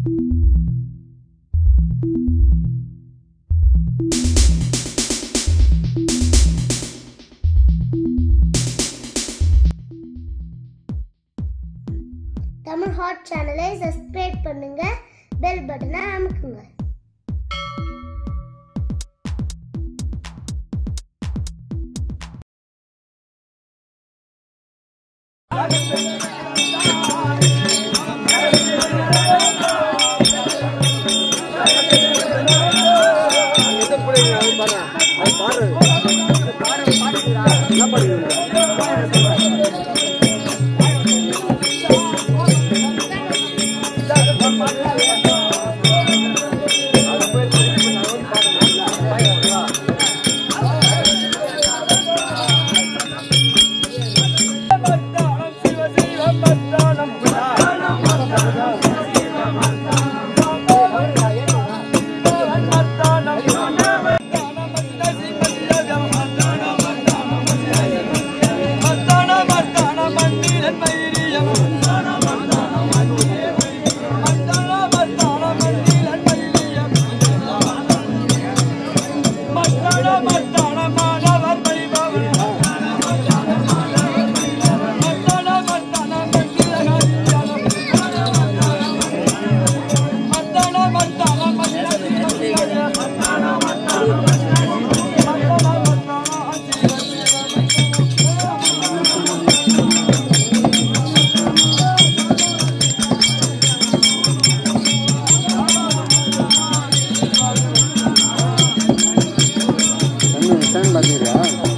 Tamil hot சேனலை subscribe பண்ணுங்க bell பட்டனை அமுக்குங்க என்ன மிஷன் பார்த்தீங்களா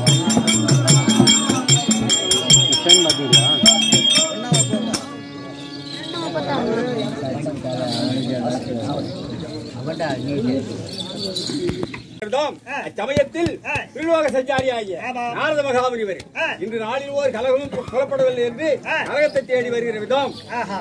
மிஷன் பார்த்தீங்களா இருந்தோம். அச்சமயத்தில் திருலோக சஞ்சாரியாகிய நாரத மகாமுனிவர் இன்று நாளில் ஓர் கலகமும் புறப்படவில்லை என்று கலகத்தை தேடி வருகிற விதம்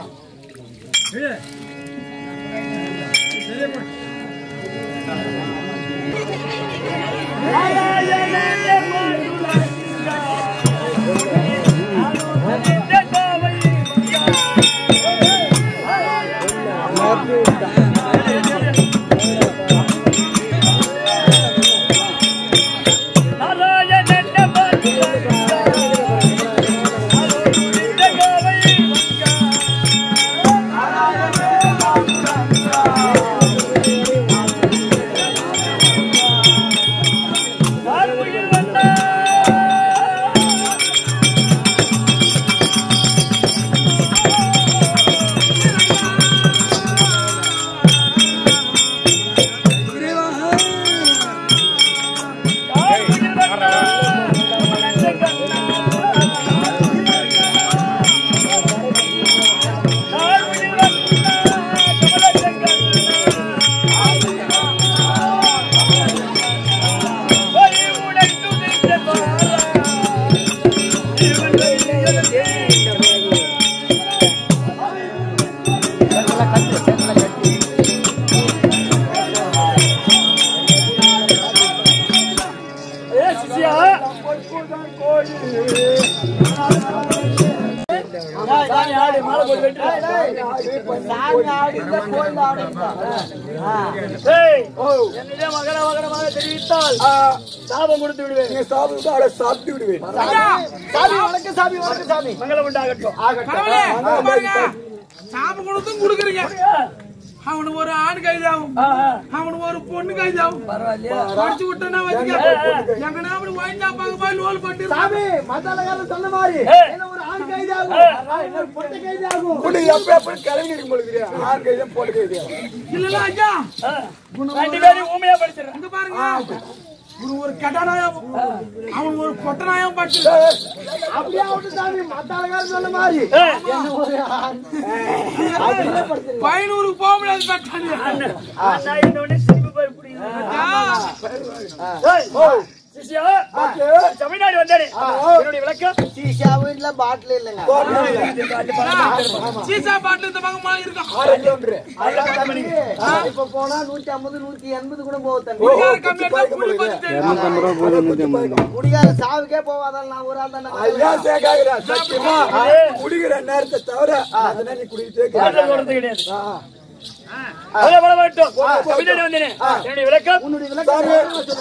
தெரிவித்தால் சாபம் கொடுத்து விடுவேன் சாப்பிட்டு விடுவேன் சாமி வணக்கம் சாமி வணக்கம் சாமி மங்களம் உண்டாகட்டும் கடவுளே, இங்க பாருங்க. சாபம் கொடுத்தும் கொடுக்குறீங்க அவனுக்கு ஒரு ஆண் கைதாகும் அவனுக்கு ஒரு பொண்ணு கைதாகும் படிச்சு விட்டனா வச்சுக்க எங்கன்னா அப்படி வாங்கி பாக்க போய் லோல் பட்டு சாமி மத்தாலகாரன் சொன்ன மாதிரி என்ன ஒரு ஆண் கைதாகும் என்ன ஒரு பொட்டை கைதாகும் பொண்ணு எப்ப எப்படி கிளம்பி இருக்கும் பொழுது ஆண் கைதான் பொண்ணு கைதாகும் இல்ல ஐயா ரெண்டு பேரும் ஊமையா படிச்சிடறேன் இங்க பாருங்க இவன் ஒரு கெட்டனாயம் அவன் ஒரு பொட்டனாயம் பட்டு அப்படியே விட்டு சாமி மத்தாலகாரன் சொன்ன மாதிரி என்ன ஒரு ஆண் அப்படியே படிச்சிருக்கேன் பயனூருக்கு போக முடியாது பட்டாங்க தமிழ்நாடு வந்தாரு என்னுடைய விளக்கம் சீசா பாட்டில் இந்த பக்கம் இருக்கும் இப்ப போனா நூத்தி ஐம்பது நூத்தி எண்பது கூட போகுது குடிகார கம்மி எடுத்தா புள்ளி பத்து தெரியும். இரநூத்தம்பது ரூபா போகுது நூற்றி ஐம்பது ரூபா குடிகார சாவுக்கே போவாதான் நான் ஒரு ஆள் தானே குடிக்கிற நேரத்தை தவிர அதனால நீ குடிக்கிட்டே கிடையாது பல பல வரட்டும் பின்னாடி வந்தேனே என்னுடைய விளக்கம் உன்னுடைய விளக்கம்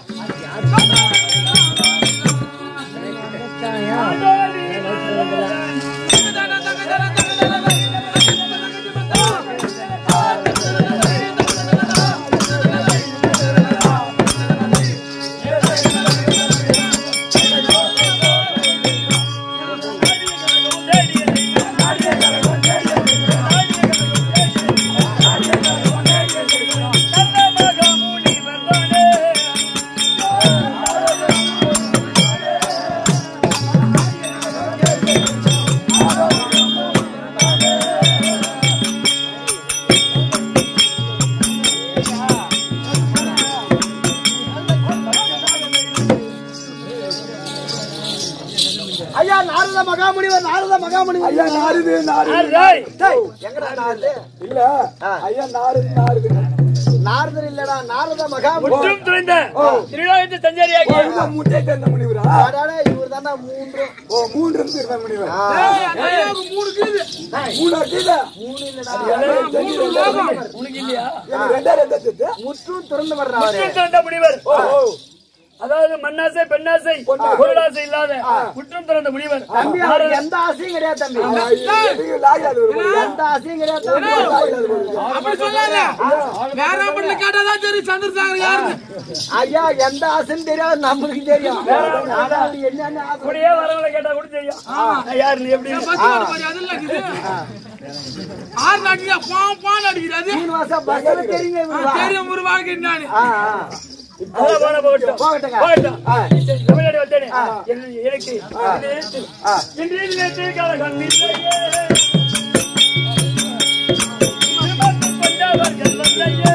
ஐயா நாரத மகாமுனிவர் நாரத மகாமுனிவர் ஐயா நாரது நாரது ராய் எங்கடா நாரது இல்ல ஐயா நாரது நாரது நாரதர் இல்லடா நாரத மகாமுனிவர் முற்றும் துறைந்த திருநாயகத்தை சஞ்சாரியாகி முட்டை தந்த முனிவரா இவர் தானே மூன்று ஓ மூன்று இருந்து இருந்த முனிவர் மூணு கீழ் மூணு கீழ மூணு இல்லடா உனக்கு இல்லையா ரெண்டா ரெண்டா முற்றும் திறந்து வர்றாரு முற்றும் துறைந்த முனிவர் அதாவது மண்ணாசை பெண்ணாசை பொருளாசை இல்லாத குற்றம் திறந்த முனிவர் தம்பி அவருக்கு எந்த ஆசையும் கிடையாது தம்பி எந்த ஆசையும் கிடையாது தம்பி. அப்படி சொல்லாத வேற ஆம்பளை கேட்டாதான் தெரியும் சந்திரசாகர் யாருன்னு ஐயா எந்த ஆசைன்னு தெரியாது நம்மளுக்கு தெரியும் ஆனா அது என்னன்னு ஆசை கூடயே வரவங்களை கேட்டா கூட தெரியும் யாரு நீ எப்படி பஸ் ஓட்ட மாதிரி அதெல்லாம் இருக்குது ஆறு அடிக்கிறா பாம் பான் அடிக்கிறாது சீனிவாசா பஸ்ல தெரியுங்க இவரு. தெரியும் ஒரு வாழ்க்கை நானு ஆ, ஆ. அதெல்லாம் போன போகட்டும் போகட்டுங்க. போகட்டும் ஆ. தமிழ்நாடு வந்தேனே எனக்கு எனக்கு இது நேற்று. இன்று இது நேற்று கால கண்ணில்லையே. திருமணம் கொண்டவர்கள் இல்லையே.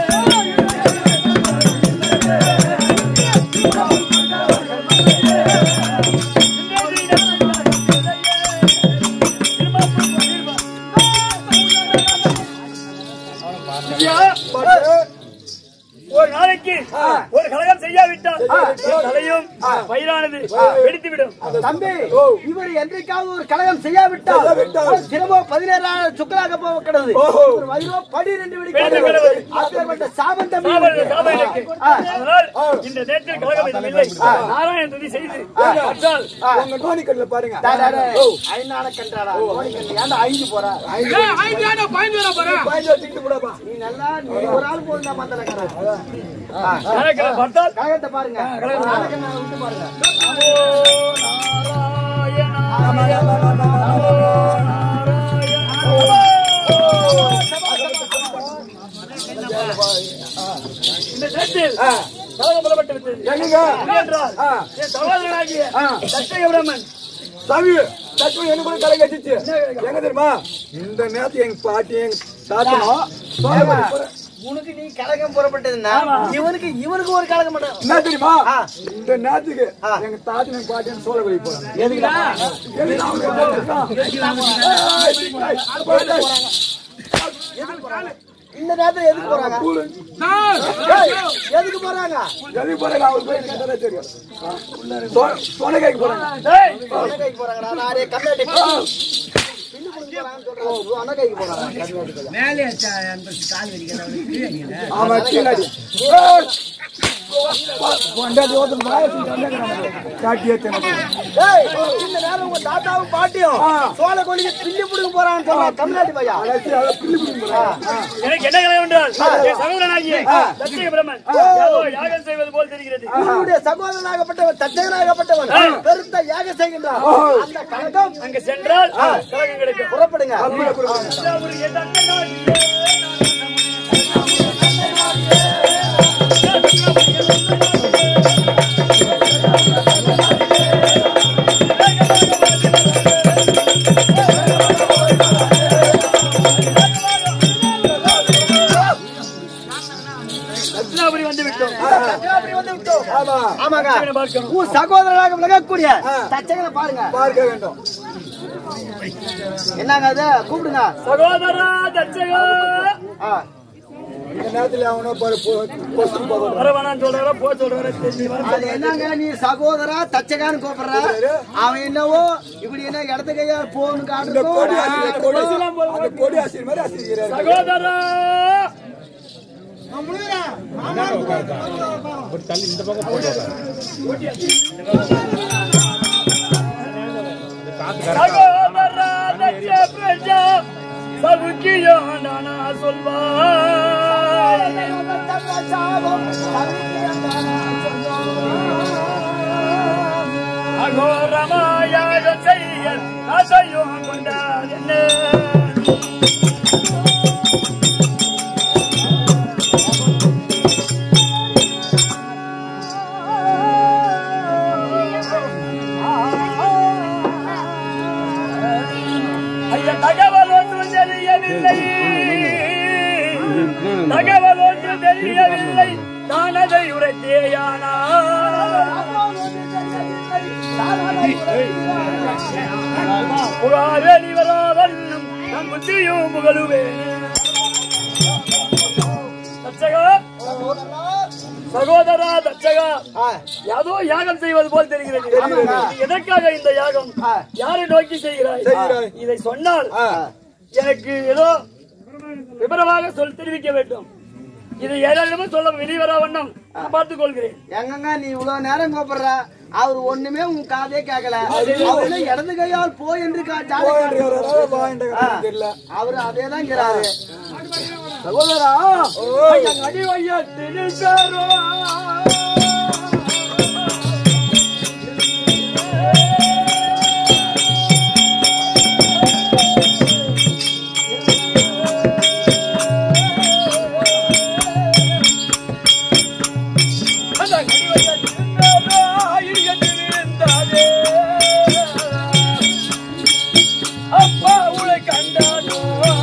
ஒரு நாளைக்கு ஒரு கழகம் செய்யாவிட்டால் என் தலையும் பயிரானது வெடித்துவிடும் தம்பி இவர் என்றைக்காவது ஒரு கழகம் செய்யாவிட்டால் அவர் தினமோ பதினேழாயிரம் சுக்கராக போக கிடது இவர் வயிறோ படி ரெண்டு வேண்டு விடுக்கிறது கிடவது. அப்பேற்பட்ட சாபம் தம்பி சாபம் இவருக்கு. சாபம் எனக்கு. ஆ. அதனால் இந்த நேரத்தில் கழகம் எதுவும் இல்லை நாராயண துதி செய்து அற்றால் உங்க டோனிக்கல்ல பாருங்க ஐநான கண்டாடா டோனிக்கல் ஏன்டா ஐந்து போறா ஏய், ஐந்து ஆண்டா பயந்து வர போறேன் நீ நல்லா நீ ஒரு ஆள் போதும் மந்தல கடை எனக்கு பார்த்தால் கழகத்தை பாருங்க நாடகம் விட்டு பாருங்க இந்த நேரத்தில் கழகம் புலப்பட்டு விட்டது என்றால் என் சகோதரனாகிய தட்சய பிரம்மன் சாமி தட்டு எனக்கு கூட கலை கட்டிச்சு எங்க தெரியுமா இந்த நேரத்து எங்க பாட்டி எங்க தாத்தனும் உனக்கு நீ கழகம் புறப்பட்டதுன்னா இவனுக்கு இவனுக்கு ஒரு கழகம் என்ன தெரியுமா இந்த நேரத்துக்கு எங்க தாத்தன் எங்க பாட்டி எங்க சோழ வெளி போறாங்க இந்த நேரத்துல எதுக்கு போறாங்க ஏய், எதுக்கு போறாங்க எதுக்கு போறாங்க அவருக்கு போய் எனக்கு அதான் தெரியும் சொனகைக்கு போறாங்க டேய், அணகைக்கு போறாங்கடா நானே கண்ணாடி பின்னு புடிச்சு போறாங்கன்னு சொல்றாங்க அணகைக்கு போறாங்க ஆமா கீழடி கொண்டாடி ஓட்டும் காட்டியே ஏய் இந்த நேரம் உங்க தாத்தாவும் பாட்டியும் சோழ கொல்லிக்கு பில்லி புடுங்க போறான்னு சொல்றாங்க தமிழ்நாட்டு பையா பில்லி புடுங்க எனக்கு என்ன கலை என்றால் என் சகோதரனாகிய தட்சய பிரம்மன் ஏதோ யாகம் செய்வது போல் தெரிகிறது உன்னுடைய சகோதரனாகப்பட்டவன் தச்சகனாகப்பட்டவன் பெருத்த யாக செய்கின்றான் அந்த கழகம் அங்க சென்றால் கழகம் கிடைக்கும் புறப்படுங்க அவருக்கு என் தந்தை தட்சிணாபுரி வந்து விட்டோம் அப்படி வந்து விட்டோம். ஆமாங்க தட்சகனை பார்க்கணும் உன் சகோதரனாக விலகக்கூடிய தச்சகனை பாருங்க பார்க்க வேண்டும் என்னங்க அது கூப்பிடுங்க சகோதரா தட்சகா ஆ. நேரத்துல அவனோ பாரு கொஸ்டின் போடுறான் வர வேணாம்னு சொல்றாரா போ சொல்றாரா தெரிஞ்சு அது என்னங்க நீ சகோதரா தச்சகான்னு கூப்பிடுற அவன் என்னவோ இப்படி என்ன இடத்து கையா போன்னு இந்த கொடி ஆசிரியர் கொடி காட்டுறோம் அந்த கொடி ஆசிரியர் மாதிரி ஆசிரியர் சகோதரா சகோதரா தச்ச பிரஜா சவுக்கியோ நானா சொல்வாய் அகோரமாயாக செய்ய அசையோ கொண்டார் என்ன ஐயா தகவல் ஒன்று தெரியவில்லை தகவல் ஒன்று தெரியவில்லை நான் அதை உரைத்தேயானா புகாவேலி வராவண்ணும் நம் புத்தியும் புகழுவேன் தச்சகா சகோதரா தச்சகா ஏதோ யாகம் செய்வது போல் தெரிகிறது நீ எதற்காக இந்த யாகம் யாரை நோக்கி செய்கிறாய் செய்கிறாய். இதை சொன்னால் எனக்கு ஏதோ விவரமாக சொல் தெரிவிக்க வேண்டும் இதை ஏதாவது சொல்ல வெளிவரா வண்ணம் நான் பார்த்துக் கொள்கிறேன் எங்கங்க நீ இவ்வளவு நேரம் கூப்பிடுற அவர் ஒண்ணுமே உன் காதே கேட்கல அவரு இடது கையால் போ என்று கா- ஜாடை காட்டுறாரு. தெரியல அவரு அதேதான் இருக்கிறாரு சகோதரா என் அடி வையத்தினு பேரோ அந்த அடி வையத்தினு பேரோ இடியத்தினு இருந்தாதே. அப்பா உலை கண்டானோ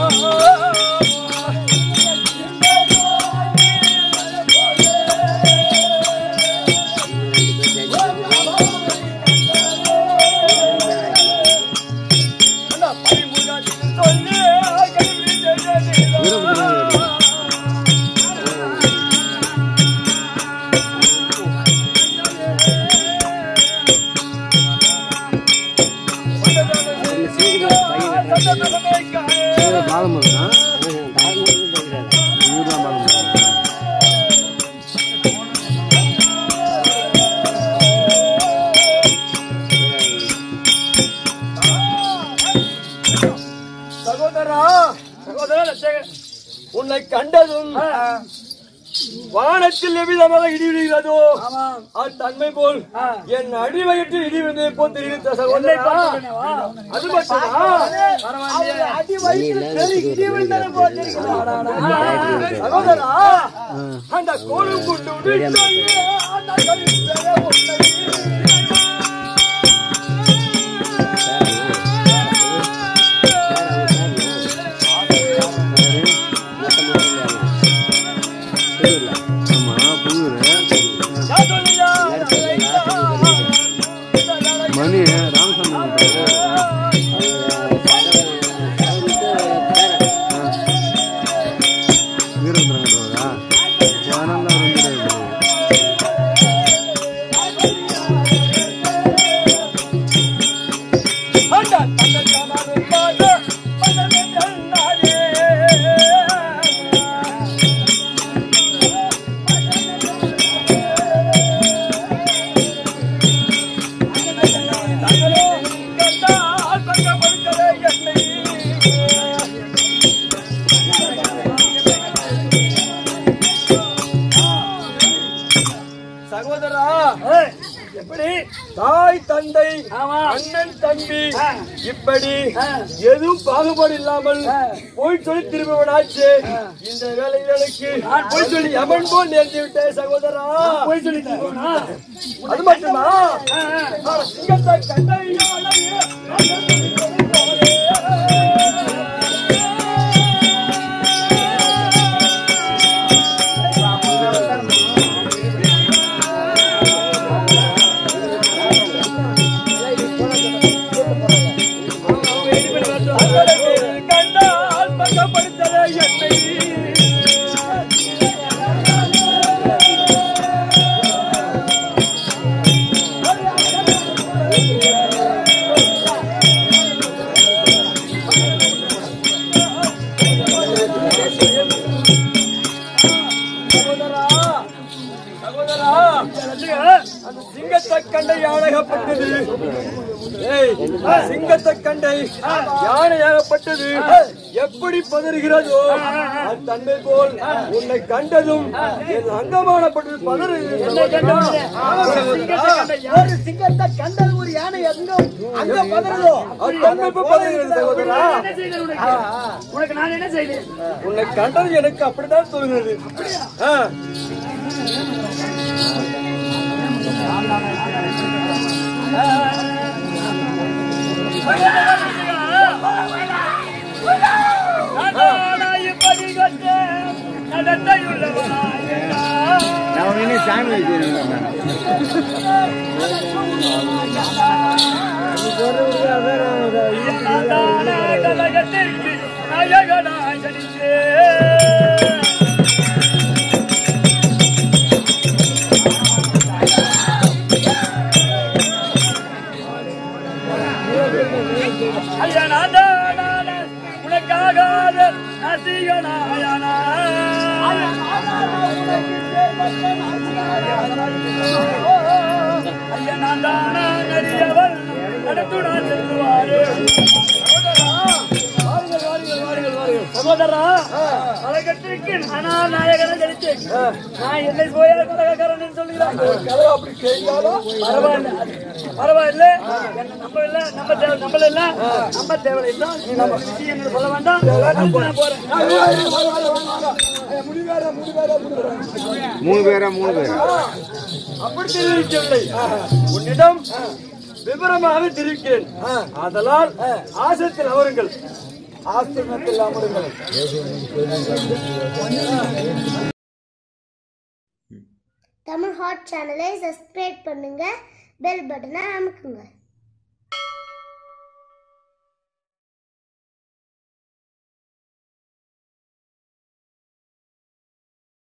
பாலம் இருக்குண்ணா இவர்தான் பாலம் சகோதரா சகோதரா ரட்சகர், உன்னை கண்டதும் வானத்தில் எவ்விதமாக இடி விழுகிறதோ தன்மை போல் என் அடி வயிற்று இடி விழுந்ததை போல் தெரிவித்த சகோதரா அது மட்டுமா அவரு அடி வயிற்று பெரிய இடி விழுந்தது போல தெரிகிறது. சகோதரா அந்த கோலம் கொண்டு உடைத்தாயே, அந்த கழுத்தே உன்னை ஆமா புதூர் யாதொழியா மணி ராமசாமி வீரபுத்திரங்கிறவரா அதனால வந்துடுறாரு அந்த தந்தக்காமரு பாத பதமென்றல் நாடே. தங்களோ கண்டால் தங்கப்படுத்தலே என்னை. சகோதரா ஏய், எப்படி தாய் தந்தை ஆமா அண்ணன் தம்பி ஆ. இப்படி ஆ. எதுவும் பாகுபாடு இல்லாமல் போய் சொல்லி திரும்பவனாச்சு இந்த வேலைகளுக்கு போய் சொல்லி எவன் போல் நேர்ந்து விட்டேன் சகோதரா போய் சொல்லி தருவோனா? அது மட்டுமா ஆ, ஆ. ஆ, சிங்கத்தை கண்டையாலேயே கண்டால் பங்கப்படுத்தலே என்னை கண்ட யானையாகப்பட்டது ஏய், சிங்கத்தை கண்டை யானையாகப்பட்டது எப்படி பதறுகிறதோ அது தன்னை போல் உன்னை கண்டதும் என் அங்கமானப்பட்டது பதறுகிறது ஒரு சிங்கத்தை கண்டது ஒரு யானை எங்க அங்க பதறதோ அது தன்னை போல் பதறுகிறது சகோதரா என்ன செய்தேன் உனக்கு? உனக்கு நான் என்ன செய்தேன் உன்னை கண்டது எனக்கு அப்படிதான் தோணுகிறது ஆ. நானாய் இப்படி கண்டேன், நடத்தையுள்ளவனாய் நான். சாமி வைக்கிறேன் நானான கலகத்திற்கு நாயகனாய் ஜனித்தேன். ஐயா நாதா நான உனக்காக நசிகனாயனா ஐயா நான் தானா நெறியவள் நடத்துடன் செல்வாரு சகோதரா கலகத்திற்கு நானா நாயகனை ஜனித்தேன் நான் என்னை போய் கலகக்காரன் சொல்கிறான் கதை அப்படி கேட்டாலும் பரவாயில்ல பரவாயில்ல என்ன நம்ம இல்ல நம்ம தேவை நம்மள இல்ல நம்ம தேவையில்லை நீ நம்ம விஷயம் என்ன சொல்ல வேண்டாம் நான் நான் போறேன் மூணு பேரா மூணு பேரா அப்படி தெரிவிக்கவில்லை உன்னிடம் விவரமாக தெரிவிக்கிறேன் ஆதலால் ஆசத்தில் அவருங்கள் ஆசிரமத்தில் அமருங்கள் தமிழ் ஹாட் சேனலை சப்ஸ்கிரைப் பண்ணுங்க பெல் பட்டனை அமுக்குங்க